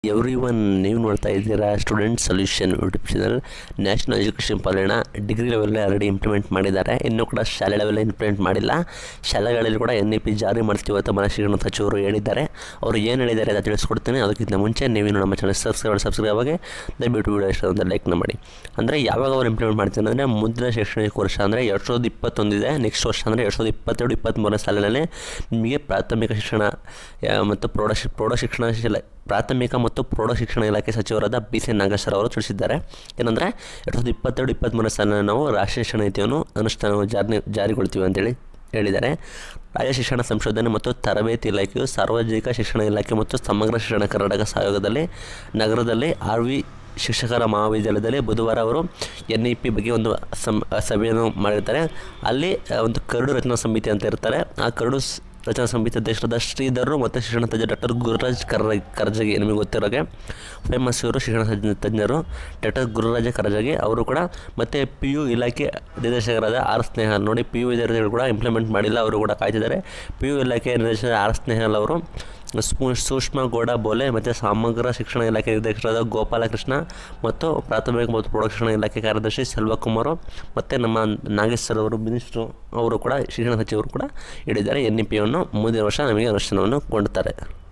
every one ನೀವು ನೋಡ್ತಾ ಇದ್ದೀರಾ student solution YouTube channel national education ಪಾಲಿನ ಡಿಗ್ರಿ ಲೆವೆಲ್ ಆಲ್ರೆಡಿ ಇಂಪ್ಲಿಮೆಂಟ್ ಮಾಡಿದ್ದಾರೆ ಇನ್ನೂ ಕೂಡ ಶಾಲೆ ಲೆವೆಲ್ ಇಂಪ್ಲಿಮೆಂಟ್ ಮಾಡಿಲ್ಲ ಶಾಲೆಗಳಲ್ಲಿ ಕೂಡ ಎನ್ ಇ ಪಿ ಜಾರಿ ಮಾಡ್ತೀವಿ ಅಂತ ಮನೆ ಶಿಕ್ಷಣ ಸಚಿವರು ಹೇಳಿದ್ದಾರೆ ಅವರು ಏನು ಹೇಳಿದ್ದಾರೆ ಅಂತ ತಿಳಿಸ್ಕೊಡ್ತೀನಿ ಅದಕ್ಕಿಂತ ಮುಂಚೆ ನೀವು ನಮ್ಮ ಚಾನಲ್ ಸಬ್ಸ್ಕ್ರೈಬ್ ಸಬ್ಸ್ಕ್ರೈಬ್ ಆಗಿ ದಯವಿಟ್ಟು ವಿಡಿಯೋ ಇಷ್ಟ ಅಂತ ಲೈಕ್ನ ಮಾಡಿ ಅಂದರೆ ಯಾವಾಗ ಅವ್ರು ಇಂಪ್ಲಿಮೆಂಟ್ ಮಾಡ್ತಾರೆ ಅಂದರೆ ಮುಂದಿನ ಶೈಕ್ಷಣಿಕ ವರ್ಷ ಅಂದರೆ ಎರಡು ಸಾವಿರದ ಇಪ್ಪತ್ತೊಂದಿದೆ ನೆಕ್ಸ್ಟ್ ವರ್ಷ ಅಂದರೆ ಎರಡು ಸಾವಿರದ ಇಪ್ಪತ್ತೆರಡು ಇಪ್ಪತ್ತ್ಮೂರನೇ ಸಾಲಿನಲ್ಲಿ ನಿಮಗೆ ಪ್ರಾಥಮಿಕ ಶಿಕ್ಷಣ ಆ, ಮತ್ತು ಪ್ರೌಢ ಶಿ ಪ್ರೌಢ ಶಿಕ್ಷಣ ಶಾಲೆ ಪ್ರಾಥಮಿಕ ಮತ್ತು ಪ್ರೌಢ ಶಿಕ್ಷಣ ಇಲಾಖೆ ಸಚಿವರಾದ ಬಿ ಸಿ ನಾಗೇಶ್ವರ ಅವರು ತಿಳಿಸಿದ್ದಾರೆ ಏನಂದರೆ ಎರಡು ಸಾವಿರದ ಇಪ್ಪತ್ತೆರಡು ಇಪ್ಪತ್ತ್ಮೂರನೇ ಸಾಲಿನಲ್ಲಿ ನಾವು ರಾಷ್ಟ್ರೀಯ ಶಿಕ್ಷಣ ನೀತಿಯನ್ನು ಅನುಷ್ಠಾನ ಜಾರಿ ಜಾರಿಗೊಳ್ತೀವಿ ಅಂತೇಳಿ ಹೇಳಿದ್ದಾರೆ ರಾಜ್ಯ ಶಿಕ್ಷಣ ಸಂಶೋಧನೆ ಮತ್ತು ತರಬೇತಿ ಇಲಾಖೆಯು ಸಾರ್ವಜನಿಕ ಶಿಕ್ಷಣ ಇಲಾಖೆ ಮತ್ತು ಸಮಗ್ರ ಶಿಕ್ಷಣ ಕರ್ನಾಟಕ ಸಹಯೋಗದಲ್ಲಿ ನಗರದಲ್ಲಿ ಆರ್ ವಿ ಶಿಕ್ಷಕರ ಮಹಾವಿದ್ಯಾಲಯದಲ್ಲಿ ಬುಧವಾರ ಅವರು ಎನ್ ಇ ಪಿ ಬಗ್ಗೆ ಒಂದು ಸಂ ಸಭೆಯನ್ನು ಮಾಡಿರ್ತಾರೆ ಅಲ್ಲಿ ಆ, ಒಂದು ಕರಡು ರಚನಾ ಸಮಿತಿ ಅಂತ ಇರ್ತಾರೆ ಆ ಕರಡು ಸ್- ರಚನಾ ಸಮಿತಿ ಅಧ್ಯಕ್ಷರಾದ ಶ್ರೀಧರು ಮತ್ತು ಶಿಕ್ಷಣ ತಜ್ಞ ಡಾಕ್ಟರ್ ಗುರುರಾಜ್ ಕರ್ರ ಕರ್ಜಗಿ ನಿಮಗೆ ಗೊತ್ತಿರೋಗೆ ಫೇಮಸ್ ಇವರು ಶಿಕ್ಷಣ ತಜ್ಞ ತಜ್ಞರು ಡಾಕ್ಟರ್ ಗುರುರಾಜ ಕರ್ಜಗಿ ಅವರು ಕೂಡ ಮತ್ತು ಪಿ ಯು ಇಲಾಖೆ ನಿರ್ದೇಶಕರಾದ ಆರ್ ಸ್ನೇಹಲ್ ನೋಡಿ ಪಿ ಯು ವಿದ್ಯಾರ್ಥಿಗಳು ಕೂಡ ಇಂಪ್ಲಿಮೆಂಟ್ ಮಾಡಿಲ್ಲ ಅವರು ಕೂಡ ಕಾಯ್ತಿದ್ದಾರೆ ಪಿ ಯು ಇಲಾಖೆ ನಿರ್ದೇಶಕ ಆರ್ ಸ್ನೇಹಲ್ ಅವರು ಸ್ಪೂ ಸೂಕ್ಷ್ಮ ಗೌಡ ಬೋಲೆ ಮತ್ತು ಸಮಗ್ರ ಶಿಕ್ಷಣ ಇಲಾಖೆ ನಿರ್ದೇಶಕರಾದ ಗೋಪಾಲಕೃಷ್ಣ ಮತ್ತು ಪ್ರಾಥಮಿಕ ಮತ್ತು ಪ್ರೌಢ ಶಿಕ್ಷಣ ಇಲಾಖೆ ಕಾರ್ಯದರ್ಶಿ ಸೆಲ್ವಕುಮಾರ್ ಮತ್ತು ನಮ್ಮ ನಾಗೇಶ್ ಸರ್ ಅವರು ಮಿನಿಸ್ಟ್ರು ಅವರು ಕೂಡ ಶಿಕ್ಷಣ ಸಚಿವರು ಕೂಡ ಹೇಳಿದ್ದಾರೆ ಎನ್ ಇ ಪಿಯನ್ನು ಮುಂದಿನ ವರ್ಷ ನಮಗೆ ಅನುಷ್ಠಾನವನ್ನು ಕೊಂಡುತ್ತಾರೆ